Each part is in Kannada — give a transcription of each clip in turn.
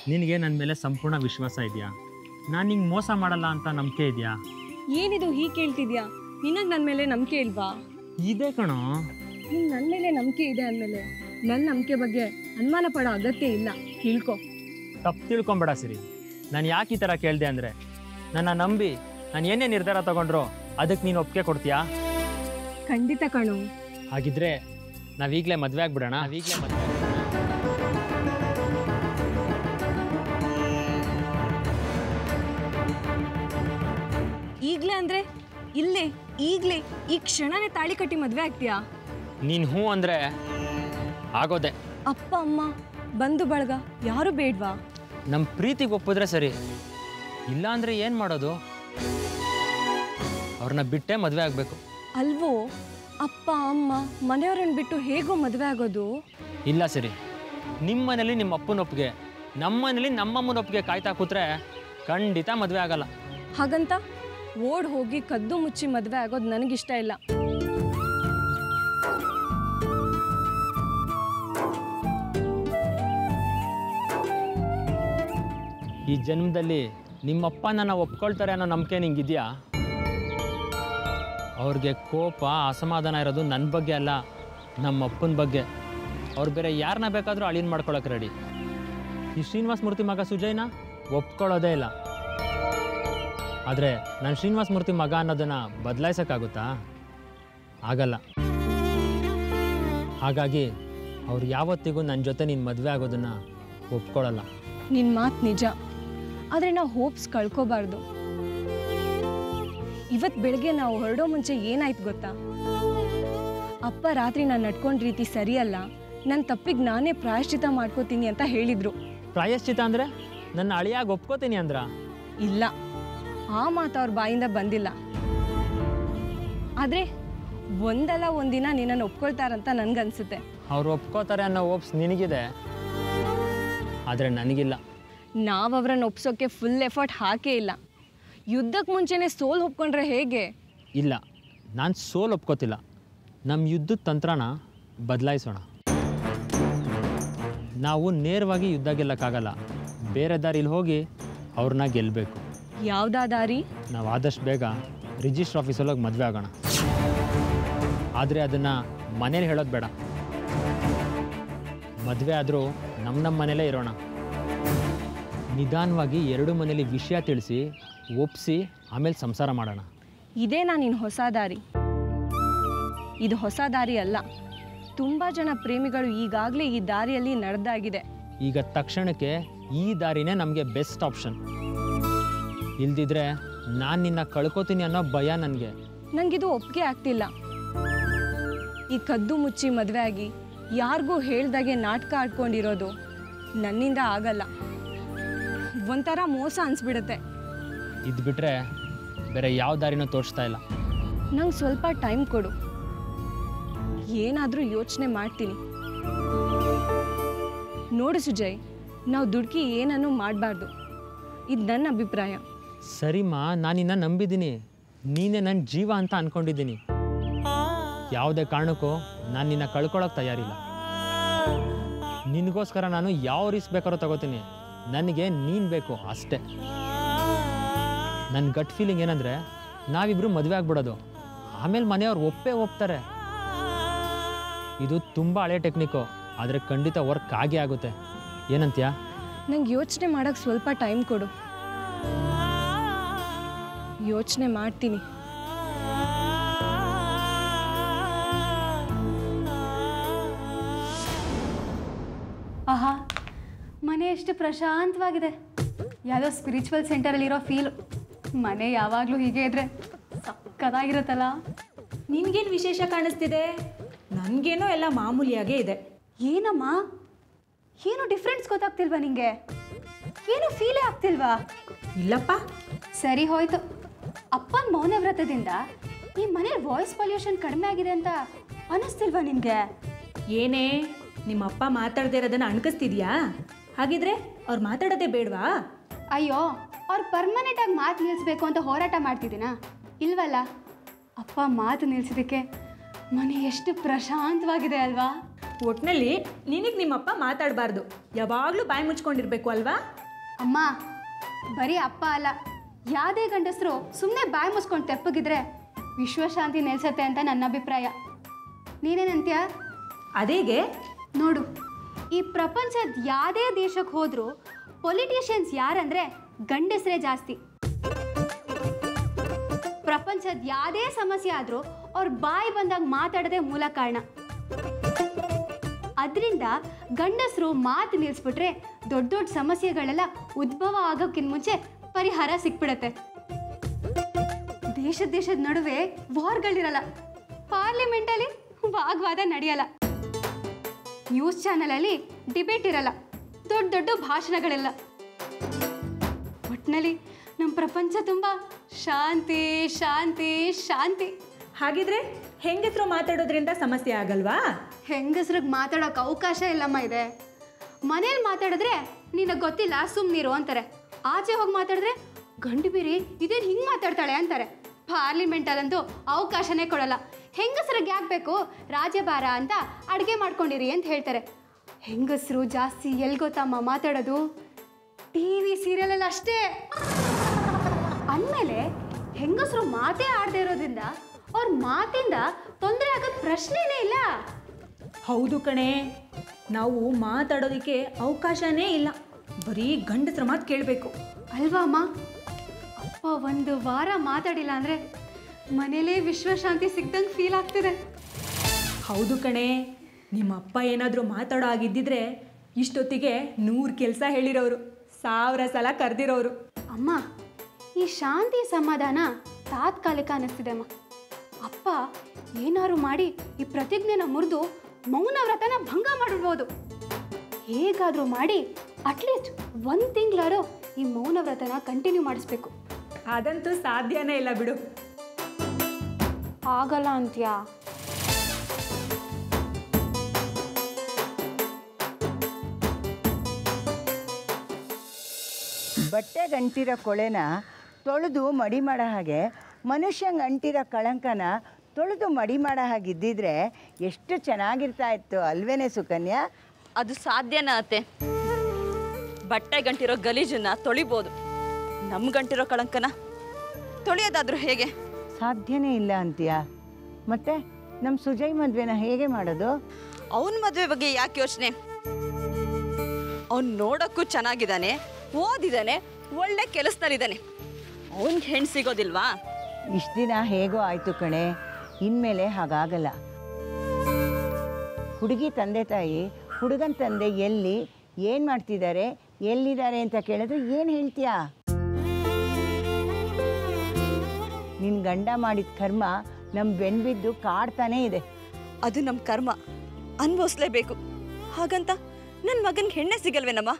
ನಿನಗೆ ನನ್ನ ಮೇಲೆ ಸಂಪೂರ್ಣ ವಿಶ್ವಾಸ ಇದೆಯಾ ನಾನು ನಿಂಗೆ ಮೋಸ ಮಾಡಲ್ಲ ಅಂತ ನಂಬಿಕೆ ಇದೆಯಾ ಏನಿದು ಹೀಗೆ ಕೇಳ್ತಿದ್ಯಾ ನಿನಗೆ ನನ್ನ ಮೇಲೆ ನಂಬಿಕೆ ಇಲ್ವಾ ಇದೆ ಕಣೋ ನಿನ್ ನನ್ನ ಮೇಲೆ ನಂಬಿಕೆ ಇದೆ ಅಂದಮೇಲೆ ನನ್ನ ನಂಬಿಕೆ ಬಗ್ಗೆ ಅನುಮಾನ ಪಡೋ ಅಗತ್ಯ ಇಲ್ಲ ತಿಳ್ಕೊ ತಪ್ಪು ತಿಳ್ಕೊಂಬೇಡ ಸಿರಿ ನಾನು ಯಾಕೆ ಈ ಥರ ಕೇಳಿದೆ ಅಂದರೆ ನನ್ನ ನಂಬಿ ನಾನು ಏನೇ ನಿರ್ಧಾರ ತಗೊಂಡ್ರು ಅದಕ್ಕೆ ನೀನು ಒಪ್ಪಿಗೆ ಕೊಡ್ತೀಯಾ ಖಂಡಿತ ಕಣು ಹಾಗಿದ್ರೆ ನಾವೀಗಲೇ ಮದುವೆ ಆಗ್ಬಿಡೋಣ ನಾವೀಗಲೇ ಮದುವೆ ಈಗಲೇ ಅಂದ್ರೆ ಇಲ್ಲೇ ಈಗಲೇ ಈ ಕ್ಷಣನೇ ತಾಳಿ ಕಟ್ಟಿ ಮದುವೆ ಆಗ್ತೀಯಾ ನೀನು ಹ್ಞೂ ಅಂದರೆ ಆಗೋದೆ ಅಪ್ಪ ಅಮ್ಮ ಬಂಧು ಬಳಗ ಯಾರು ಬೇಡ್ವಾ ನಮ್ಮ ಪ್ರೀತಿಗೆ ಒಪ್ಪಿದ್ರೆ ಸರಿ ಇಲ್ಲ ಅಂದರೆ ಏನು ಮಾಡೋದು ಅವ್ರನ್ನ ಬಿಟ್ಟೇ ಮದುವೆ ಆಗಬೇಕು ಅಲ್ವೋ ಅಪ್ಪ ಅಮ್ಮ ಮನೆಯವ್ರನ್ನ ಬಿಟ್ಟು ಹೇಗೋ ಮದುವೆ ಆಗೋದು ಇಲ್ಲ ಸರಿ ನಿಮ್ಮ ಮನೇಲಿ ನಿಮ್ಮ ಅಪ್ಪನ ಒಪ್ಪಿಗೆ ನಮ್ಮ ಮನೇಲಿ ನಮ್ಮಮ್ಮನ ಒಪ್ಪಿಗೆ ಕಾಯ್ತಾ ಕೂತ್ರೆ ಖಂಡಿತ ಮದುವೆ ಆಗಲ್ಲ ಹಾಗಂತ ಓಡ್ ಹೋಗಿ ಕದ್ದು ಮುಚ್ಚಿ ಮದುವೆ ಆಗೋದು ನನಗಿಷ್ಟ ಇಲ್ಲ ಈ ಜನ್ಮದಲ್ಲಿ ನಿಮ್ಮಪ್ಪ ನನ್ನ ಒಪ್ಕೊಳ್ತಾರೆ ಅನ್ನೋ ನಂಬಿಕೆ ನಿಂಗಿದೆಯಾ ಅವ್ರಿಗೆ ಕೋಪ ಅಸಮಾಧಾನ ಇರೋದು ನನ್ನ ಬಗ್ಗೆ ಅಲ್ಲ ನಮ್ಮ ಅಪ್ಪನ ಬಗ್ಗೆ ಅವ್ರು ಬೇರೆ ಯಾರನ್ನ ಬೇಕಾದರೂ ಅಳಿನ್ ಮಾಡ್ಕೊಳಕ್ಕೆ ರೆಡಿ ಈ ಶ್ರೀನಿವಾಸ ಮೂರ್ತಿ ಮಗ ಸುಜಯ್ನ ಒಪ್ಕೊಳ್ಳೋದೇ ಇಲ್ಲ ಆದರೆ ನಾನು ಶ್ರೀನಿವಾಸ ಮೂರ್ತಿ ಮಗ ಅನ್ನೋದನ್ನು ಬದಲಾಯಿಸೋಕ್ಕಾಗುತ್ತಾ ಆಗಲ್ಲ ಹಾಗಾಗಿ ಅವ್ರು ಯಾವತ್ತಿಗೂ ನನ್ನ ಜೊತೆ ನೀನು ಮದುವೆ ಆಗೋದನ್ನು ಒಪ್ಕೊಳ್ಳಲ್ಲ ನಿನ್ನ ಮಾತು ನಿಜ ಆದರೆ ನಾವು ಹೋಪ್ಸ್ ಕಳ್ಕೋಬಾರ್ದು ಇವತ್ತು ಬೆಳಗ್ಗೆ ನಾವು ಹೊರಡೋ ಮುಂಚೆ ಏನಾಯ್ತು ಗೊತ್ತಾ ಅಪ್ಪ ರಾತ್ರಿ ನಾನು ನಡ್ಕೊಂಡ ರೀತಿ ಸರಿಯಲ್ಲ ನನ್ನ ತಪ್ಪಿಗೆ ನಾನೇ ಪ್ರಾಯಶ್ಚಿತ ಮಾಡ್ಕೋತೀನಿ ಅಂತ ಹೇಳಿದ್ರು ಪ್ರಾಯಶ್ಚಿತ ಅಂದರೆ ನನ್ನ ಅಳಿಯಾಗಿ ಒಪ್ಕೋತೀನಿ ಅಂದ್ರ ಇಲ್ಲ ಆ ಮಾತು ಅವ್ರ ಬಾಯಿಂದ ಬಂದಿಲ್ಲ ಆದರೆ ಒಂದಲ್ಲ ಒಂದಿನ ನಿನ್ನನ್ನು ಒಪ್ಕೊಳ್ತಾರಂತ ನನ್ಗನ್ಸುತ್ತೆ ಅವ್ರು ಒಪ್ಕೋತಾರೆ ಅನ್ನೋ ಓಪ್ಸ್ ನಿನಗಿದೆ ಆದರೆ ನನಗಿಲ್ಲ ನಾವು ಅವ್ರನ್ನ ಒಪ್ಸೋಕ್ಕೆ ಫುಲ್ ಎಫರ್ಟ್ ಹಾಕೇ ಇಲ್ಲ ಯುದ್ಧಕ್ಕೆ ಮುಂಚೆನೇ ಸೋಲ್ ಒಪ್ಕೊಂಡ್ರೆ ಹೇಗೆ ಇಲ್ಲ ನಾನು ಸೋಲ್ ಒಪ್ಕೋತಿಲ್ಲ ನಮ್ಮ ಯುದ್ಧದ ತಂತ್ರನ ಬದಲಾಯಿಸೋಣ ನಾವು ನೇರವಾಗಿ ಯುದ್ಧ ಗೆಲ್ಲಕ್ಕಾಗಲ್ಲ ಬೇರೆ ದಾರಿಲಿ ಹೋಗಿ ಅವ್ರನ್ನ ಗೆಲ್ಲಬೇಕು ಯಾವ್ದಾ ದಾರಿ ನಾವು ಆದಷ್ಟು ಬೇಗ ರಿಜಿಸ್ಟ್ರ್ ಆಫೀಸಲ್ಲೋಗಿ ಮದುವೆ ಆಗೋಣ ಆದರೆ ಅದನ್ನು ಮನೇಲಿ ಹೇಳೋದು ಬೇಡ ಮದುವೆ ಆದರೂ ನಮ್ಮ ನಮ್ಮ ಮನೇಲೇ ಇರೋಣ ನಿಧಾನವಾಗಿ ಎರಡು ಮನೇಲಿ ವಿಷಯ ತಿಳಿಸಿ ಒಪ್ಪಿಸಿ ಆಮೇಲೆ ಸಂಸಾರ ಮಾಡೋಣ ಇದೇ ನಿನ್ನ ಹೊಸ ದಾರಿ ಇದು ಹೊಸ ದಾರಿ ಅಲ್ಲ ತುಂಬ ಜನ ಪ್ರೇಮಿಗಳು ಈಗಾಗಲೇ ಈ ದಾರಿಯಲ್ಲಿ ನಡೆದಾಗಿದೆ ಈಗ ತಕ್ಷಣಕ್ಕೆ ಈ ದಾರಿನೇ ನಮಗೆ ಬೆಸ್ಟ್ ಆಪ್ಷನ್ ಇಲ್ದಿದ್ರೆ ನಾನು ನಿನ್ನ ಕಳ್ಕೊತೀನಿ ಅನ್ನೋ ಭಯ ನನಗೆ ನನಗಿದು ಒಪ್ಪಿಗೆ ಆಗ್ತಿಲ್ಲ ಈ ಕದ್ದು ಮುಚ್ಚಿ ಮದುವೆ ಆಗಿ ಯಾರಿಗೂ ಹೇಳ್ದಾಗೆ ನಾಟಕ ಆಡ್ಕೊಂಡಿರೋದು ನನ್ನಿಂದ ಆಗಲ್ಲ ಒಂಥರ ಮೋಸ ಅನ್ಸ್ಬಿಡುತ್ತೆ ಇದು ಬಿಟ್ಟರೆ ಬೇರೆ ಯಾವ ದಾರಿನೂ ತೋರಿಸ್ತಾ ಇಲ್ಲ ನಂಗೆ ಸ್ವಲ್ಪ ಟೈಮ್ ಕೊಡು ಏನಾದರೂ ಯೋಚನೆ ಮಾಡ್ತೀನಿ ನೋಡು ಸುಜಯ್ ನಾವು ದುಡ್ಕಿ ಏನನ್ನೂ ಮಾಡಬಾರ್ದು ಇದು ನನ್ನ ಅಭಿಪ್ರಾಯ ಸರಿಮ್ಮ ನಾನಿನ್ನ ನಂಬಿದ್ದೀನಿ ನೀನೇ ನನ್ನ ಜೀವ ಅಂತ ಅನ್ಕೊಂಡಿದ್ದೀನಿ ಯಾವುದೇ ಕಾರಣಕ್ಕೂ ನಾನು ನಿನ್ನ ಕಳ್ಕೊಳಕ್ಕೆ ತಯಾರಿಲ್ಲ ನಿನಗೋಸ್ಕರ ನಾನು ಯಾವ ರಿಸ್ಕ್ ಬೇಕಾದ್ರೂ ತಗೋತೀನಿ ನನಗೆ ನೀನು ಬೇಕು ಅಷ್ಟೇ ನನ್ನ ಗಟ್ ಫೀಲಿಂಗ್ ಏನಂದರೆ ನಾವಿಬ್ಬರು ಮದುವೆ ಆಗ್ಬಿಡೋದು ಆಮೇಲೆ ಮನೆಯವ್ರು ಒಪ್ಪೇ ಒಪ್ತಾರೆ ಇದು ತುಂಬ ಹಳೆ ಟೆಕ್ನಿಕ್ಕು ಆದರೆ ಖಂಡಿತ ವರ್ಕ್ ಆಗೇ ಆಗುತ್ತೆ ಏನಂತೀಯಾ ನಂಗೆ ಯೋಚನೆ ಮಾಡೋಕ್ಕೆ ಸ್ವಲ್ಪ ಟೈಮ್ ಕೊಡು ಯೋಚನೆ ಮಾಡ್ತೀನಿ ಆಹಾ ಮನೆ ಎಷ್ಟು ಪ್ರಶಾಂತವಾಗಿದೆ ಯಾವುದೋ ಸ್ಪಿರಿಚುವಲ್ ಸೆಂಟರಲ್ಲಿರೋ ಫೀಲು ಮನೆ ಯಾವಾಗಲೂ ಹೀಗೆ ಇದ್ರೆ ಸಕ್ಕದಾಗಿರುತ್ತಲ್ಲ ನಿನ್ಗೇನು ವಿಶೇಷ ಕಾಣಿಸ್ತಿದೆ ನನಗೇನೋ ಎಲ್ಲ ಮಾಮೂಲಿಯಾಗೇ ಇದೆ ಏನಮ್ಮ ಏನು ಡಿಫ್ರೆನ್ಸ್ ಗೊತ್ತಾಗ್ತಿಲ್ವಾ ನಿಂಗೆ ಏನು ಫೀಲೇ ಆಗ್ತಿಲ್ವಾ ಇಲ್ಲಪ್ಪ ಸರಿ ಹೋಯ್ತು ಅಪ್ಪನ ಮೌನ ವ್ರತದಿಂದ ಈ ಮನೆ ವಾಯ್ಸ್ ಪೊಲ್ಯೂಷನ್ ಕಡಿಮೆ ಆಗಿದೆ ಅಂತ ಅನ್ನಿಸ್ತಿಲ್ವಾ ನಿನಗೆ ಏನೇ ನಿಮ್ಮ ಅಪ್ಪ ಮಾತಾಡದೇ ಇರೋದನ್ನ ಅಣ್ಕಿಸ್ತಿದ್ಯಾ ಹಾಗಿದ್ರೆ ಅವ್ರು ಮಾತಾಡೋದೇ ಬೇಡವಾ ಅಯ್ಯೋ ಅವ್ರು ಪರ್ಮನೆಂಟ್ ಆಗಿ ಮಾತು ನಿಲ್ಲಿಸ್ಬೇಕು ಅಂತ ಹೋರಾಟ ಮಾಡ್ತಿದ್ದೀನಾ ಇಲ್ವಲ್ಲ ಅಪ್ಪ ಮಾತು ನಿಲ್ಸಿದ್ದಕ್ಕೆ ಮನೆ ಎಷ್ಟು ಪ್ರಶಾಂತವಾಗಿದೆ ಅಲ್ವಾ ಒಟ್ಟಿನಲ್ಲಿ ನಿನಗೆ ನಿಮ್ಮಪ್ಪ ಮಾತಾಡಬಾರ್ದು ಯಾವಾಗಲೂ ಬಾಯಿ ಮುಚ್ಕೊಂಡಿರ್ಬೇಕು ಅಲ್ವಾ ಅಮ್ಮ ಬರೀ ಅಪ್ಪ ಅಲ್ಲ ಯಾವುದೇ ಗಂಡಸರು ಸುಮ್ಮನೆ ಬಾಯಿ ಮುಚ್ಕೊಂಡು ತೆಪ್ಪಗಿದ್ರೆ ವಿಶ್ವಶಾಂತಿ ನೆಲೆಸತ್ತೆ ಅಂತ ನನ್ನ ಅಭಿಪ್ರಾಯ ನೀನೇನಂತ್ಯ ಅದೇಗೆ ನೋಡು ಈ ಪ್ರಪಂಚದ ಯಾವುದೇ ದೇಶಕ್ಕೆ ಹೋದರೂ ಪೊಲಿಟಿಷಿಯನ್ಸ್ ಯಾರಂದ್ರೆ ಗಂಡಸರೇ ಜಾಸ್ತಿ ಪ್ರಪಂಚದ ಯಾವುದೇ ಸಮಸ್ಯೆ ಆದರೂ ಅವ್ರ ಬಾಯಿ ಬಂದಾಗ ಮಾತಾಡೋದೇ ಮೂಲ ಕಾರಣ ಅದರಿಂದ ಗಂಡಸರು ಮಾತು ನಿಲ್ಲಿಸ್ಬಿಟ್ರೆ ದೊಡ್ಡ ದೊಡ್ಡ ಸಮಸ್ಯೆಗಳೆಲ್ಲ ಉದ್ಭವ ಆಗೋಕ್ಕಿಂತ ಮುಂಚೆ ಪರಿಹಾರ ಸಿಕ್ಬಿಡತ್ತೆ ದೇಶದ ದೇಶದ ನಡುವೆ ವಾರ್ಗಳಿರಲ್ಲ ಪಾರ್ಲಿಮೆಂಟಲ್ಲಿ ವಾಗ್ವಾದ ನಡೆಯಲ್ಲ ನ್ಯೂಸ್ ಚಾನಲಲ್ಲಿ ಡಿಬೇಟ್ ಇರಲ್ಲ ದೊಡ್ಡ ದೊಡ್ಡ ಭಾಷಣಗಳಿಲ್ಲ ಒಟ್ಟಿನಲ್ಲಿ ನಮ್ಮ ಪ್ರಪಂಚ ತುಂಬ ಶಾಂತಿ ಶಾಂತಿ ಶಾಂತಿ ಹಾಗಿದ್ರೆ ಹೆಂಗಸರು ಮಾತಾಡೋದ್ರಿಂದ ಸಮಸ್ಯೆ ಆಗಲ್ವಾ ಹೆಂಗಸ್ರಿಗೆ ಮಾತಾಡೋಕೆ ಅವಕಾಶ ಇಲ್ಲಮ್ಮ ಇದೆ ಮನೇಲಿ ಮಾತಾಡಿದ್ರೆ ನಿನಗೆ ಗೊತ್ತಿಲ್ಲ ಸುಮ್ಮನಿರು ಅಂತಾರೆ ಆಚೆ ಹೋಗಿ ಮಾತಾಡಿದ್ರೆ ಗಂಡು ಬೀರಿ ಇದೇನು ಹಿಂಗೆ ಮಾತಾಡ್ತಾಳೆ ಅಂತಾರೆ ಪಾರ್ಲಿಮೆಂಟಲ್ಲಂತೂ ಅವಕಾಶನೇ ಕೊಡಲ್ಲ ಹೆಂಗಸ್ರಿಗೆ ಯಾಕೆ ಬೇಕು ರಾಜ್ಯಭಾರ ಅಂತ ಅಡುಗೆ ಮಾಡ್ಕೊಂಡಿರಿ ಅಂತ ಹೇಳ್ತಾರೆ ಹೆಂಗಸರು ಜಾಸ್ತಿ ಎಲ್ಲಿ ಗೊತ್ತಮ್ಮ ಮಾತಾಡೋದು ಟಿ ವಿ ಸೀರಿಯಲಲ್ಲಿ ಅಷ್ಟೇ ಅಂದಮೇಲೆ ಹೆಂಗಸರು ಮಾತೇ ಆಡದೇ ಇರೋದ್ರಿಂದ ಅವ್ರ ಮಾತಿಂದ ತೊಂದರೆ ಆಗೋದು ಪ್ರಶ್ನೆನೇ ಇಲ್ಲ ಹೌದು ಕಣೆ ನಾವು ಮಾತಾಡೋದಕ್ಕೆ ಅವಕಾಶನೇ ಇಲ್ಲ ಬರೀ ಗಂಡಸ್ರ ಮಾತು ಕೇಳಬೇಕು ಅಲ್ವಾ ಅಮ್ಮ ಅಪ್ಪ ಒಂದು ವಾರ ಮಾತಾಡಿಲ್ಲ ಅಂದರೆ ಮನೇಲೇ ವಿಶ್ವಶಾಂತಿ ಸಿಗ್ದಂಗೆ ಫೀಲ್ ಆಗ್ತಿದೆ ಹೌದು ಕಣೆ ನಿಮ್ಮ ಅಪ್ಪ ಏನಾದರೂ ಮಾತಾಡೋ ಆಗಿದ್ದಿದ್ರೆ ಇಷ್ಟೊತ್ತಿಗೆ ನೂರು ಕೆಲಸ ಹೇಳಿರೋರು ಸಾವಿರ ಸಲ ಕರೆದಿರೋರು ಅಮ್ಮ ಈ ಶಾಂತಿ ಸಮಾಧಾನ ತಾತ್ಕಾಲಿಕ ಅನ್ನಿಸ್ತಿದೆ ಅಮ್ಮ ಅಪ್ಪ ಏನಾದ್ರು ಮಾಡಿ ಈ ಪ್ರತಿಜ್ಞೆನ ಮುರಿದು ಮೌನ ವ್ರತನ ಭಂಗ ಮಾಡಿರ್ಬೋದು ಹೇಗಾದರೂ ಮಾಡಿ ಅಟ್ಲೀಸ್ಟ್ ಒಂದು ತಿಂಗಳಾರು ಈ ಮೌನ ವ್ರತನ ಕಂಟಿನ್ಯೂ ಮಾಡಿಸ್ಬೇಕು ಅದಂತೂ ಸಾಧ್ಯನೇ ಇಲ್ಲ ಬಿಡು ಆಗಲ್ಲ ಅಂತ್ಯಾ ಬಟ್ಟೆಗೆ ಅಂಟಿರೋ ಕೊಳೆನ ತೊಳೆದು ಮಡಿ ಮಾಡೋ ಹಾಗೆ ಮನುಷ್ಯಂಗೆ ಅಂಟಿರೋ ಕಳಂಕನ ತೊಳೆದು ಮಡಿ ಮಾಡೋ ಹಾಗಿದ್ದಿದ್ರೆ ಎಷ್ಟು ಚೆನ್ನಾಗಿರ್ತಾ ಇತ್ತು ಅಲ್ವೇನೆ ಸುಕನ್ಯಾ ಅದು ಸಾಧ್ಯನಾ ಅತ್ತೆ ಬಟ್ಟೆ ಗಂಟಿರೋ ಗಲೀಜನ್ನ ತೊಳಿಬೋದು ನಮ್ಮ ಗಂಟಿರೋ ಕಳಂಕನ ತೊಳೆಯೋದಾದ್ರೂ ಹೇಗೆ ಸಾಧ್ಯನೇ ಇಲ್ಲ ಅಂತೀಯ ಮತ್ತೆ ನಮ್ಮ ಸುಜಯ್ ಮದುವೆನ ಹೇಗೆ ಮಾಡೋದು ಅವನ ಮದುವೆ ಬಗ್ಗೆ ಯಾಕೆ ಯೋಚನೆ ಅವ್ನು ನೋಡೋಕ್ಕೂ ಚೆನ್ನಾಗಿದ್ದಾನೆ ಓದಿದ್ದಾನೆ ಒಳ್ಳೆ ಕೆಲಸದಲ್ಲಿದ್ದಾನೆ ಅವನಿಗೆ ಹೆಣ್ಣು ಸಿಗೋದಿಲ್ವಾ ಇಷ್ಟು ದಿನ ಹೇಗೋ ಆಯಿತು ಕಣೆ ಇನ್ಮೇಲೆ ಹಾಗಾಗಲ್ಲ ಹುಡುಗಿ ತಂದೆ ತಾಯಿ ಹುಡುಗನ ತಂದೆ ಎಲ್ಲಿ ಏನು ಮಾಡ್ತಿದ್ದಾರೆ ಎಲ್ಲಿದ್ದಾರೆ ಅಂತ ಕೇಳಿದ್ರೆ ಏನು ಹೇಳ್ತೀಯಾ ನಿನ್ನ ಗಂಡ ಮಾಡಿದ ಕರ್ಮ ನಮ್ಮ ಬೆನ್ಬಿದ್ದು ಕಾಡ್ತಾನೇ ಇದೆ ಅದು ನಮ್ಮ ಕರ್ಮ ಅನ್ಭವಿಸ್ಲೇಬೇಕು ಹಾಗಂತ ನನ್ನ ಮಗನಿಗೆ ಹೆಣ್ಣೆ ಸಿಗಲ್ವೇನಮ್ಮ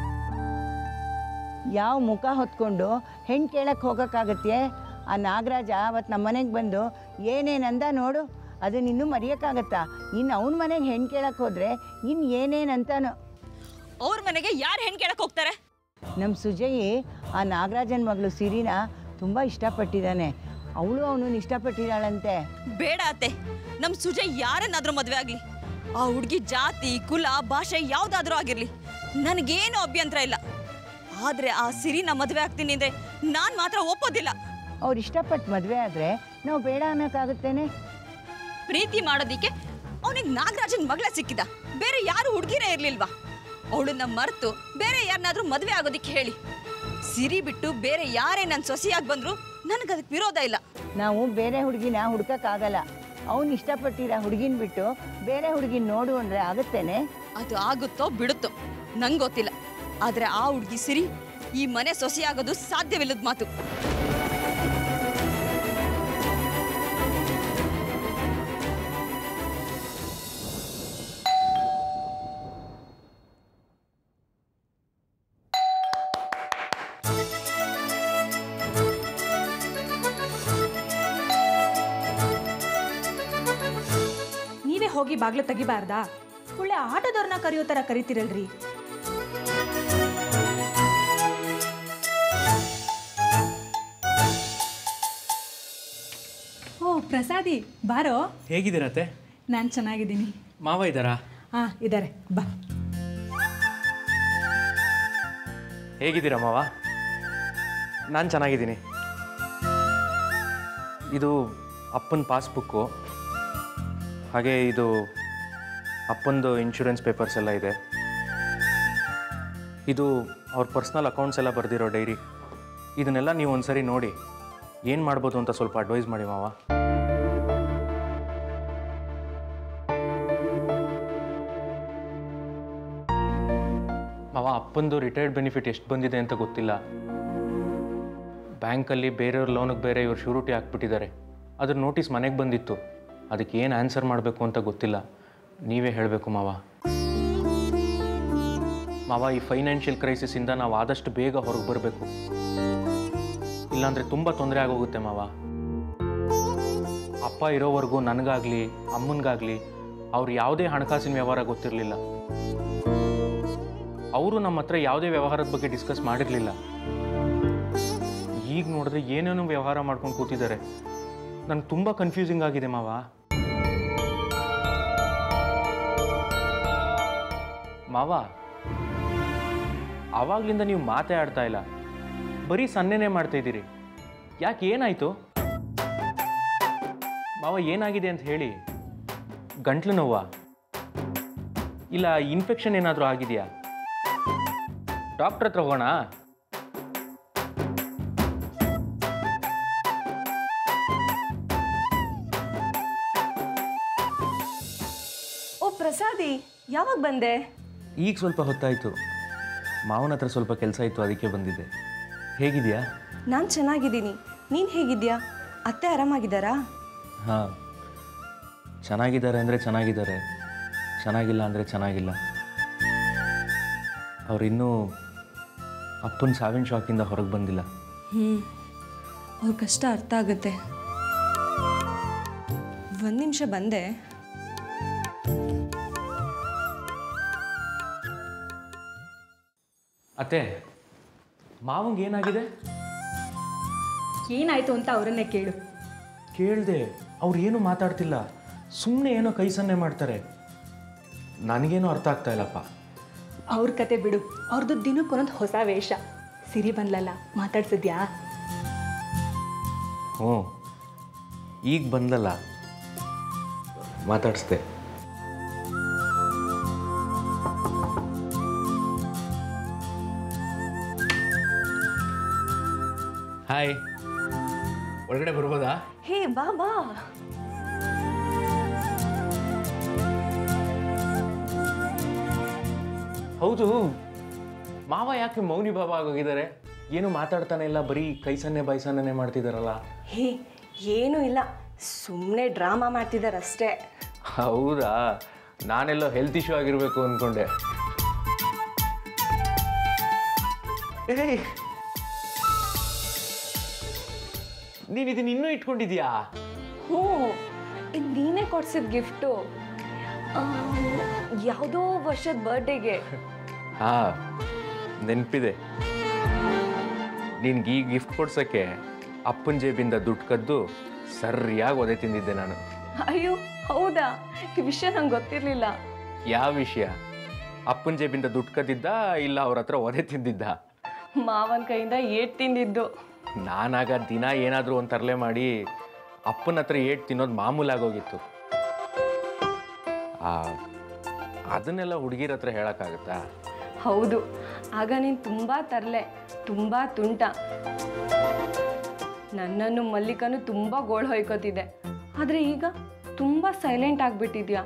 ಯಾವ ಮುಖ ಹೊತ್ಕೊಂಡು ಹೆಣ್ಣು ಕೇಳಕ್ಕೆ ಹೋಗೋಕ್ಕಾಗತ್ತೆ ಆ ನಾಗರಾಜ ಅವತ್ತು ನಮ್ಮ ಮನೆಗೆ ಬಂದು ಏನೇನಂದ ನೋಡು ಅದನ್ನ ಇನ್ನೂ ಮರೆಯೋಕ್ಕಾಗತ್ತಾ ಇನ್ನು ಅವನ ಮನೆಗೆ ಹೆಣ್ಣು ಕೇಳಕ್ಕೆ ಹೋದರೆ ಇನ್ನು ಏನೇನಂತಾನೋ ಅವ್ರ ಮನೆಗೆ ಯಾರು ಹೆಣ್ಣು ಕೇಳಕ್ಕೆ ಹೋಗ್ತಾರೆ ನಮ್ಮ ಸುಜಯಿ ಆ ನಾಗರಾಜನ ಮಗಳು ಸಿರಿನ ತುಂಬ ಇಷ್ಟಪಟ್ಟಿದ್ದಾನೆ ಅವಳು ಅವನನ್ನು ಇಷ್ಟಪಟ್ಟಿದ್ದಾಳಂತೆ ಬೇಡ ಅತ್ತೆ ನಮ್ಮ ಸುಜಯ್ ಯಾರನ್ನಾದ್ರೂ ಮದುವೆ ಆಗಲಿ ಆ ಹುಡುಗಿ ಜಾತಿ ಕುಲ ಭಾಷೆ ಯಾವುದಾದ್ರೂ ಆಗಿರಲಿ ನನಗೇನು ಅಭ್ಯಂತರ ಇಲ್ಲ ಆದರೆ ಆ ಸಿರಿನ ಮದುವೆ ಆಗ್ತೀನಿ ಅಂದರೆ ನಾನು ಮಾತ್ರ ಒಪ್ಪೋದಿಲ್ಲ ಅವ್ರು ಇಷ್ಟಪಟ್ಟು ಮದುವೆ ಆದರೆ ನಾವು ಬೇಡ ಅನ್ನೋಕ್ಕಾಗುತ್ತೇನೆ ಪ್ರೀತಿ ಮಾಡೋದಿಕ್ಕೆ ಅವನಿಗೆ ನಾಗರಾಜನ್ ಮಗಳ ಸಿಕ್ಕಿದ ಬೇರೆ ಯಾರು ಹುಡುಗಿರೇ ಇರ್ಲಿಲ್ವಾ ಅವಳನ್ನ ಮರೆತು ಬೇರೆ ಯಾರನ್ನಾದ್ರೂ ಮದುವೆ ಆಗೋದಿಕ್ಕೆ ಹೇಳಿ ಸಿರಿ ಬಿಟ್ಟು ಬೇರೆ ಯಾರೇ ನನ್ನ ಸೊಸೆಯಾಗಿ ಬಂದ್ರು ನನಗೆ ಅದಕ್ಕೆ ವಿರೋಧ ಇಲ್ಲ ನಾವು ಬೇರೆ ಹುಡುಗಿನ ಹುಡ್ಕೋಕ್ಕಾಗಲ್ಲ ಅವ್ನು ಇಷ್ಟಪಟ್ಟಿರೋ ಹುಡುಗಿನ ಬಿಟ್ಟು ಬೇರೆ ಹುಡುಗಿನ ನೋಡು ಅಂದರೆ ಆಗುತ್ತೇನೆ ಅದು ಆಗುತ್ತೋ ಬಿಡುತ್ತೋ ನಂಗೆ ಗೊತ್ತಿಲ್ಲ ಆದ್ರೆ ಆ ಹುಡುಗಿ ಸಿರಿ ಈ ಮನೆ ಸೊಸೆಯಾಗೋದು ಸಾಧ್ಯವಿಲ್ಲದ ಮಾತು ನೀವೇ ಹೋಗಿ ಬಾಗ್ಲು ತೆಗಿಬಾರ್ದಾ ಒಳ್ಳೆ ಆಟೋದವ್ರನ್ನ ಕರೆಯೋ ಥರ ಕರಿತೀರಲ್ರಿ ಓ ಪ್ರಸಾದಿ ಬಾರೋ ಹೇಗಿದ್ದೀರತ್ತೆ ನಾನು ಚೆನ್ನಾಗಿದ್ದೀನಿ ಮಾವ ಇದ್ದಾರಾ ಹಾಂ ಇದ್ದಾರೆ ಬಾ ಹೇಗಿದ್ದೀರಾ ಮಾವ ನಾನು ಚೆನ್ನಾಗಿದ್ದೀನಿ ಇದು ಅಪ್ಪನ ಪಾಸ್ಬುಕ್ಕು ಹಾಗೆ ಇದು ಅಪ್ಪಂದು ಇನ್ಶೂರೆನ್ಸ್ ಪೇಪರ್ಸ್ ಎಲ್ಲ ಇದೆ ಇದು ಅವ್ರ ಪರ್ಸ್ನಲ್ ಅಕೌಂಟ್ಸ್ ಎಲ್ಲ ಬರೆದಿರೋ ಡೈರಿ ಇದನ್ನೆಲ್ಲ ನೀವು ಒಂದ್ಸರಿ ನೋಡಿ ಏನು ಮಾಡ್ಬೋದು ಅಂತ ಸ್ವಲ್ಪ ಅಡ್ವೈಸ್ ಮಾಡಿ ಮಾವ ಮಾವ ಅಪ್ಪಂದು ರಿಟೈರ್ಡ್ ಬೆನಿಫಿಟ್ ಎಷ್ಟು ಬಂದಿದೆ ಅಂತ ಗೊತ್ತಿಲ್ಲ ಬ್ಯಾಂಕಲ್ಲಿ ಬೇರೆಯವ್ರ ಲೋನಿಗೆ ಬೇರೆ ಇವ್ರು ಶ್ಯೂರಿಟಿ ಹಾಕ್ಬಿಟ್ಟಿದ್ದಾರೆ ಅದ್ರ ನೋಟಿಸ್ ಮನೆಗೆ ಬಂದಿತ್ತು ಅದಕ್ಕೆ ಏನು ಆನ್ಸರ್ ಮಾಡಬೇಕು ಅಂತ ಗೊತ್ತಿಲ್ಲ ನೀವೇ ಹೇಳಬೇಕು ಮಾವ ಮಾವ ಈ ಫೈನಾನ್ಷಿಯಲ್ ಕ್ರೈಸಿಸಿಂದ ನಾವು ಆದಷ್ಟು ಬೇಗ ಹೊರಗೆ ಬರಬೇಕು ಇಲ್ಲಾಂದರೆ ತುಂಬ ತೊಂದರೆ ಆಗೋಗುತ್ತೆ ಮಾವ ಅಪ್ಪ ಇರೋವರೆಗೂ ನನಗಾಗಲಿ ಅಮ್ಮನಿಗಾಗಲಿ ಅವ್ರು ಯಾವುದೇ ಹಣಕಾಸಿನ ವ್ಯವಹಾರ ಗೊತ್ತಿರಲಿಲ್ಲ ಅವರು ನಮ್ಮ ಹತ್ರ ಯಾವುದೇ ವ್ಯವಹಾರದ ಬಗ್ಗೆ ಡಿಸ್ಕಸ್ ಮಾಡಿರಲಿಲ್ಲ ಈಗ ನೋಡಿದ್ರೆ ಏನೇನೋ ವ್ಯವಹಾರ ಮಾಡ್ಕೊಂಡು ಕೂತಿದ್ದಾರೆ ನನಗೆ ತುಂಬ ಕನ್ಫ್ಯೂಸಿಂಗ್ ಆಗಿದೆ ಮಾವ ಮಾವ ಆವಾಗ್ಲಿಂದ ನೀವು ಮಾತೇ ಆಡ್ತಾ ಇಲ್ಲ ಬರೀ ಸನ್ನೆನೇ ಮಾಡ್ತಾ ಇದ್ದೀರಿ ಯಾಕೆ ಏನಾಯ್ತು ಮಾವ ಏನಾಗಿದೆ ಅಂತ ಹೇಳಿ ಗಂಟ್ಲು ನೋವಾ ಇಲ್ಲ ಇನ್ಫೆಕ್ಷನ್ ಏನಾದರೂ ಆಗಿದೆಯಾ ಡಾಕ್ಟ್ರ್ ಹತ್ರ ಹೋಗೋಣ ಓ ಪ್ರಸಾದಿ ಯಾವಾಗ ಬಂದೆ ಈಗ ಸ್ವಲ್ಪ ಹೊತ್ತಾಯಿತು ಮಾವನ ಹತ್ರ ಸ್ವಲ್ಪ ಕೆಲಸ ಇತ್ತು ಅದಕ್ಕೆ ಬಂದಿದ್ದೆ ಹೇಗಿದೆಯಾ ನಾನು ಚೆನ್ನಾಗಿದ್ದೀನಿ ನೀನು ಹೇಗಿದ್ಯಾ ಅತ್ತೆ ಆರಾಮಾಗಿದ್ದಾರಾ ಹಾಂ ಚೆನ್ನಾಗಿದ್ದಾರೆ ಅಂದರೆ ಚೆನ್ನಾಗಿದ್ದಾರೆ ಚೆನ್ನಾಗಿಲ್ಲ ಅಂದರೆ ಚೆನ್ನಾಗಿಲ್ಲ ಅವ್ರು ಇನ್ನೂ ಅಪ್ಪನ ಸಾವಿನ ಶಾಕಿಂದ ಹೊರಗೆ ಬಂದಿಲ್ಲ ಹ್ಞೂ ಅವ್ರ ಕಷ್ಟ ಅರ್ಥ ಆಗುತ್ತೆ ಒಂದು ನಿಮಿಷ ಬಂದೆ ಅತ್ತೆ ಮಾವಂಗೆ ಏನಾಗಿದೆ ಏನಾಯಿತು ಅಂತ ಅವರನ್ನೇ ಕೇಳು ಕೇಳಿದೆ ಅವ್ರು ಏನು ಮಾತಾಡ್ತಿಲ್ಲ ಸುಮ್ಮನೆ ಏನೋ ಕೈ ಸನ್ನೆ ಮಾಡ್ತಾರೆ ನನಗೇನು ಅರ್ಥ ಆಗ್ತಾ ಇಲ್ಲಪ್ಪ ಅವ್ರ ಕತೆ ಬಿಡು ಅವ್ರದ್ದು ದಿನಕ್ಕೊಂದೊಂದು ಹೊಸ ವೇಷ ಸಿರಿ ಬಂದ್ಲಲ್ಲ ಮಾತಾಡ್ಸಿದ್ಯಾ ಹ್ಞೂ ಈಗ ಬಂದಲ್ಲ ಮಾತಾಡಿಸ್ದೆ ಹಾಯ್ ಒಳಗಡೆ ಬರ್ಬೋದಾ ಹೇ ಬಾ ಬಾ ಹೌದು ಮಾವ ಯಾಕೆ ಮೌನಿ ಬಾಬಾ ಆಗೋಗಿದ್ದಾರೆ ಏನು ಮಾತಾಡ್ತಾನೆ ಇಲ್ಲ ಬರೀ ಕೈ ಸನ್ನೆ ಬಾಯಿ ಸನ್ನೆ ಮಾಡ್ತಿದ್ದಾರಲ್ಲ ಹೇ ಏನೂ ಇಲ್ಲ ಸುಮ್ಮನೆ ಡ್ರಾಮಾ ಮಾಡ್ತಿದ್ದಾರೆ ಅಷ್ಟೇ ಹೌದಾ ನಾನೆಲ್ಲೋ ಹೆಲ್ತ್ ಇಶ್ಯೂ ಆಗಿರ್ಬೇಕು ಅಂದ್ಕೊಂಡೆ ಏಯ್ ನೀನು ಇದನ್ನ ಇನ್ನೂ ಇಟ್ಕೊಂಡಿದ್ಯಾ ಹ್ಞೂ ಇದು ನೀನೇ ಕೊಡ್ಸಿದ ಗಿಫ್ಟು ಯಾವುದೋ ವರ್ಷದ ಬರ್ಡೇಗೆ ಹಾ ನೆನಪಿದೆ ನಿನ್ಗೆ ಈ ಗಿಫ್ಟ್ ಕೊಡ್ಸಕ್ಕೆ ಅಪ್ಪನ ಜೇಬಿಂದ ದುಡ್ಡು ಕದ್ದು ಸರಿಯಾಗಿ ಒದೆ ತಿಂದಿದ್ದೆ ನಾನು ಅಯ್ಯೋ ಹೌದಾ ಈ ವಿಷಯ ನಂಗೆ ಗೊತ್ತಿರಲಿಲ್ಲ ಯಾವ ವಿಷಯ ಅಪ್ಪನ ಜೇಬಿಂದ ದುಡ್ಡು ಕದ್ದಿದ್ದ ಇಲ್ಲ ಅವ್ರ ಹತ್ರ ಒದೆ ತಿಂದಿದ್ದ ಮಾವನ ಕೈಯಿಂದ ಏಟ್ ತಿಂದಿದ್ದು ನಾನಾಗ ದಿನ ಏನಾದರೂ ಒಂದು ತರಲೆ ಮಾಡಿ ಅಪ್ಪನ ಹತ್ರ ಏಟ್ ತಿನ್ನೋದು ಮಾಮೂಲಾಗೋಗಿತ್ತು ಆ, ಅದನ್ನೆಲ್ಲ ಹುಡುಗಿರ ಹತ್ರ ಹೇಳೋಕ್ಕಾಗತ್ತಾ ಹೌದು ಆಗ ನೀನು ತುಂಬ ತರಲೆ ತುಂಬ ತುಂಟ ನನ್ನನ್ನು ಮಲ್ಲಿಕನು ತುಂಬ ಗೋಳು ಹೊಯ್ಕೋತಿದ್ದೆ ಆದರೆ ಈಗ ತುಂಬ ಸೈಲೆಂಟ್ ಆಗಿಬಿಟ್ಟಿದ್ಯಾ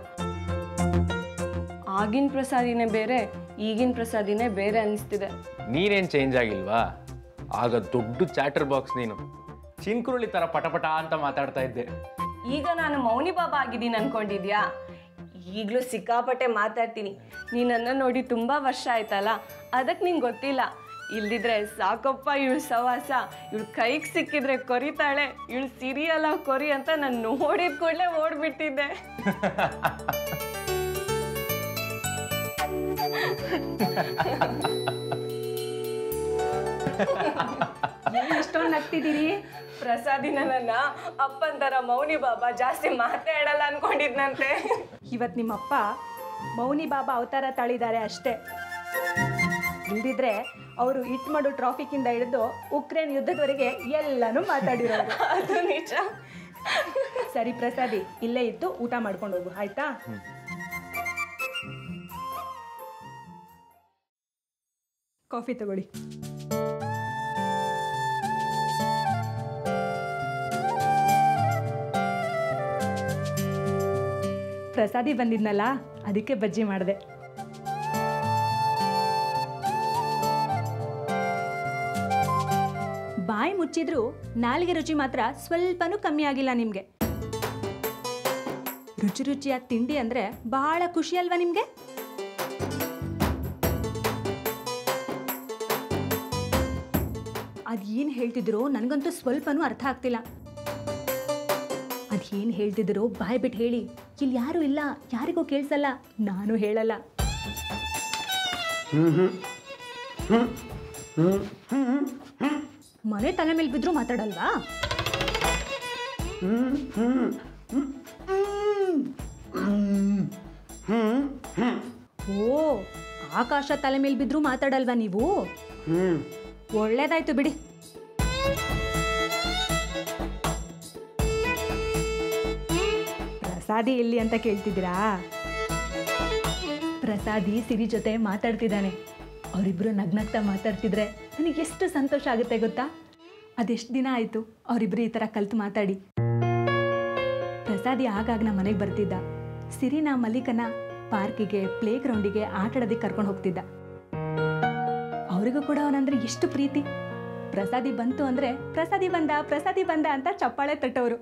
ಆಗಿನ ಪ್ರಸಾದಿನೇ ಬೇರೆ ಈಗಿನ ಪ್ರಸಾದಿನೇ ಬೇರೆ ಅನಿಸ್ತಿದೆ ನೀನೇನು ಚೇಂಜ್ ಆಗಿಲ್ವಾ ಆಗ ದೊಡ್ಡ ಚಾಟರ್ ಬಾಕ್ಸ್ ನೀನು ಚಿನ್ಕುರುಳಿ ಥರ ಪಟಪಟ ಅಂತ ಮಾತಾಡ್ತಾ ಇದ್ದೆ ಈಗ ನಾನು ಮೌನಿ ಬಾಬಾ ಆಗಿದ್ದೀನಿ ಅನ್ಕೊಂಡಿದ್ಯಾ ಈಗಲೂ ಸಿಕ್ಕಾಪಟ್ಟೆ ಮಾತಾಡ್ತೀನಿ ನೀನನ್ನು ನೋಡಿ ತುಂಬ ವರ್ಷ ಆಯ್ತಲ್ಲ ಅದಕ್ಕೆ ನಿಂಗೆ ಗೊತ್ತಿಲ್ಲ ಇಲ್ದಿದ್ರೆ ಸಾಕಪ್ಪ ಇವಳು ಸವಾಸ ಇವಳು ಕೈಗೆ ಸಿಕ್ಕಿದ್ರೆ ಕೊರಿತಾಳೆ ಇವಳು ಸಿರಿಯಲ್ಲ ಕೊರಿ ಅಂತ ನಾನು ನೋಡಿದ ಕೂಡಲೇ ಓಡ್ಬಿಟ್ಟಿದ್ದೆ ಎಷ್ಟೊಂದು ನಗ್ತಿದ್ದೀರಿ ಪ್ರಸಾದಿನ ನನ್ನ ಅಪ್ಪನ ಥರ ಮೌನಿ ಬಾಬಾ ಜಾಸ್ತಿ ಮಾತಾಡಲ್ಲ ಅನ್ಕೊಂಡಿದ್ನಂತೆ ಇವತ್ತು ನಿಮ್ಮಪ್ಪ ಮೌನಿ ಬಾಬಾ ಅವತಾರ ತಾಳಿದ್ದಾರೆ ಅಷ್ಟೇ ಇಲ್ದಿದ್ರೆ ಅವರು ಇಟ್ ಮಾಡು ಟ್ರಾಫಿಕ್ಕಿಂದ ಹಿಡಿದು ಉಕ್ರೇನ್ ಯುದ್ಧದವರೆಗೆ ಎಲ್ಲನೂ ಮಾತಾಡಿರೋರು ಅದು ನಿಜ ಸರಿ ಪ್ರಸಾದಿ ಇಲ್ಲೇ ಇತ್ತು ಊಟ ಮಾಡ್ಕೊಂಡು ಹೋಗು ಆಯ್ತಾ ಕಾಫಿ ತಗೊಳ್ಳಿ ಪ್ರಸಾದಿ ಬಂದಿದ್ನಲ್ಲ ಅದಕ್ಕೆ ಬಜ್ಜಿ ಮಾಡಿದೆ ಬಾಯಿ ಮುಚ್ಚಿದ್ರು ನಾಲಿಗೆ ರುಚಿ ಮಾತ್ರ ಸ್ವಲ್ಪನೂ ಕಮ್ಮಿ ಆಗಿಲ್ಲ ನಿಮಗೆ ರುಚಿ ರುಚಿಯಾದ ತಿಂಡಿ ಅಂದ್ರೆ ಬಹಳ ಖುಷಿ ಅಲ್ವಾ ನಿಮಗೆ ಅದೇನು ಹೇಳ್ತಿದ್ರು ನನಗಂತೂ ಸ್ವಲ್ಪನೂ ಅರ್ಥ ಆಗ್ತಿಲ್ಲ ಅದೇನು ಹೇಳ್ತಿದ್ರು ಬಾಯ್ ಬಿಟ್ಟು ಹೇಳಿ ಇಲ್ಲಿ ಯಾರೂ ಇಲ್ಲ ಯಾರಿಗೂ ಕೇಳಿಸಲ್ಲ ನಾನು ಹೇಳಲ್ಲ ಮನೆ ತಲೆ ಮೇಲೆ ಬಿದ್ರೂ ಮಾತಾಡಲ್ವಾ ಓ ಆಕಾಶ ತಲೆ ಮೇಲೆ ಬಿದ್ರೂ ಮಾತಾಡಲ್ವಾ ನೀವು ಒಳ್ಳೇದಾಯ್ತು ಬಿಡಿ ಪ್ರಸಾದಿ ಎಲ್ಲಿ ಅಂತ ಕೇಳ್ತಿದ್ದೀರಾ ಪ್ರಸಾದಿ ಸಿರಿ ಜೊತೆ ಮಾತಾಡ್ತಿದ್ದಾನೆ ಅವರಿಬ್ರು ನಗ್ನಗ್ತಾ ಮಾತಾಡ್ತಿದ್ರೆ ನನಗೆ ಎಷ್ಟು ಸಂತೋಷ ಆಗುತ್ತೆ ಗೊತ್ತಾ ಅದೆಷ್ಟು ದಿನ ಆಯಿತು ಅವರಿಬ್ರು ಈ ಥರ ಕಲ್ತು ಮಾತಾಡಿ ಪ್ರಸಾದಿ ಆಗಾಗ ನಮ್ಮ ಮನೆಗೆ ಬರ್ತಿದ್ದ ಸಿರಿನ ಮಲ್ಲಿಕನ ಪಾರ್ಕಿಗೆ ಪ್ಲೇ ಗ್ರೌಂಡಿಗೆ ಆಟ ಆಡೋದಕ್ಕೆ ಕರ್ಕೊಂಡು ಹೋಗ್ತಿದ್ದ ಅವರಿಗೂ ಕೂಡ ಅವನಂದ್ರೆ ಎಷ್ಟು ಪ್ರೀತಿ ಪ್ರಸಾದಿ ಬಂತು ಅಂದ್ರೆ ಪ್ರಸಾದಿ ಬಂದ ಪ್ರಸಾದಿ ಬಂದ ಅಂತ ಚಪ್ಪಾಳೆ ತಟ್ಟವರು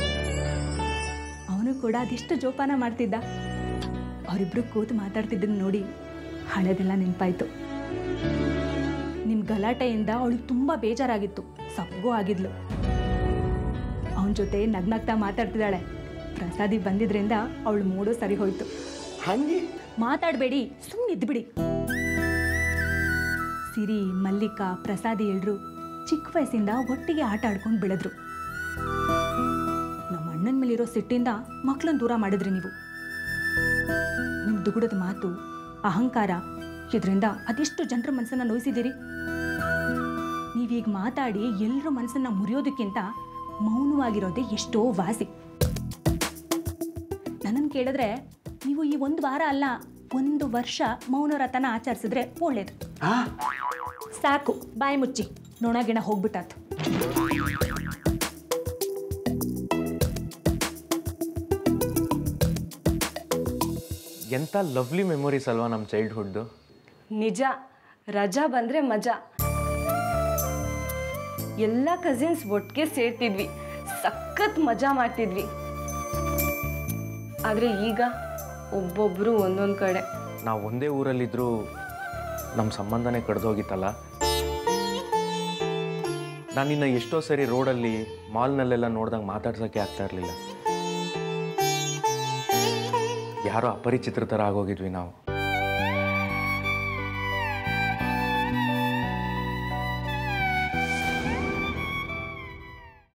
ಅವನು ಕೂಡ ಅದೆಷ್ಟು ಜೋಪಾನ ಮಾಡ್ತಿದ್ದ ಅವರಿಬ್ರು ಕೂತು ಮಾತಾಡ್ತಿದ್ದನ್ನು ನೋಡಿ ಹಳೆದೆಲ್ಲ ನೆನಪಾಯ್ತು ನಿಮ್ಮ ಗಲಾಟೆಯಿಂದ ಅವಳಿಗೆ ತುಂಬ ಬೇಜಾರಾಗಿತ್ತು ಸಪ್ಪಗೂ ಆಗಿದ್ಲು ಅವನ ಜೊತೆ ನಗ್ನಗ್ತಾ ಮಾತಾಡ್ತಿದ್ದಾಳೆ ಪ್ರಸಾದಿ ಬಂದಿದ್ರಿಂದ ಅವಳು ಮೂಡು ಸರಿ ಹೋಯ್ತು ಹಂಗೆ ಮಾತಾಡಬೇಡಿ ಸುಮ್ಮನಿದ್ಬಿಡಿ ಸಿರಿ ಮಲ್ಲಿಕಾ ಪ್ರಸಾದಿ ಎಲ್ರು ಚಿಕ್ಕ ವಯಸ್ಸಿಂದ ಒಟ್ಟಿಗೆ ಆಟ ಆಡ್ಕೊಂಡು ಬೆಳೆದ್ರು ನಮ್ಮ ಅಣ್ಣನ ಮೇಲಿರೋ ಸಿಟ್ಟಿಂದ ಮಕ್ಕಳನ್ನ ದೂರ ಮಾಡಿದ್ರಿ ನೀವು ನಿಮ್ಮ ದುಗುಡದ ಮಾತು ಅಹಂಕಾರ ಇದರಿಂದ ಅದೆಷ್ಟು ಜನರ ಮನಸ್ಸನ್ನ ನೋಯಿಸಿದ್ದೀರಿ ನೀವೀಗ ಮಾತಾಡಿ ಎಲ್ಲರ ಮನಸ್ಸನ್ನ ಮುರಿಯೋದಕ್ಕಿಂತ ಮೌನವಾಗಿರೋದೇ ಎಷ್ಟೋ ವಾಸಿ ನನ್ನನ್ನು ಕೇಳಿದ್ರೆ ನೀವು ಈ ಒಂದು ವಾರ ಅಲ್ಲ ಒಂದು ವರ್ಷ ಮೌನವ್ರತನ ಆಚರಿಸಿದ್ರೆ ಒಳ್ಳೇದು ಸಾಕು ಬಾಯಿ ಮುಚ್ಚಿ ನೊಣಗಿಣ ಹೋಗ್ಬಿಟ್ಟಾತು ಎಂಥ ಲವ್ಲಿ ಮೆಮೊರೀಸ್ ಅಲ್ವಾ ನಮ್ಮ ಚೈಲ್ಡ್ಹುಡ್ದು ನಿಜ ರಜಾ ಬಂದ್ರೆ ಮಜಾ ಎಲ್ಲ ಕಸಿನ್ಸ್ ಒಟ್ಟಿಗೆ ಸೇರ್ತಿದ್ವಿ ಸಖತ್ ಮಜಾ ಮಾಡ್ತಿದ್ವಿ ಆದರೆ ಈಗ ಒಬ್ಬೊಬ್ಬರು ಒಂದೊಂದು ಕಡೆ ನಾವು ಒಂದೇ ಊರಲ್ಲಿದ್ದರೂ ನಮ್ಮ ಸಂಬಂಧನೇ ಕಡ್ದೋಗಿತ್ತಲ್ಲ ನಾನು ನಿನ್ನ ಎಷ್ಟೋ ಸರಿ ರೋಡಲ್ಲಿ ಮಾಲ್ನಲ್ಲೆಲ್ಲ ನೋಡ್ದಂಗೆ ಮಾತಾಡ್ಸೋಕ್ಕೆ ಆಗ್ತಾ ಇರಲಿಲ್ಲ ಯಾರೋ ಅಪರಿಚಿತರ ಥರ ಆಗೋಗಿದ್ವಿ ನಾವು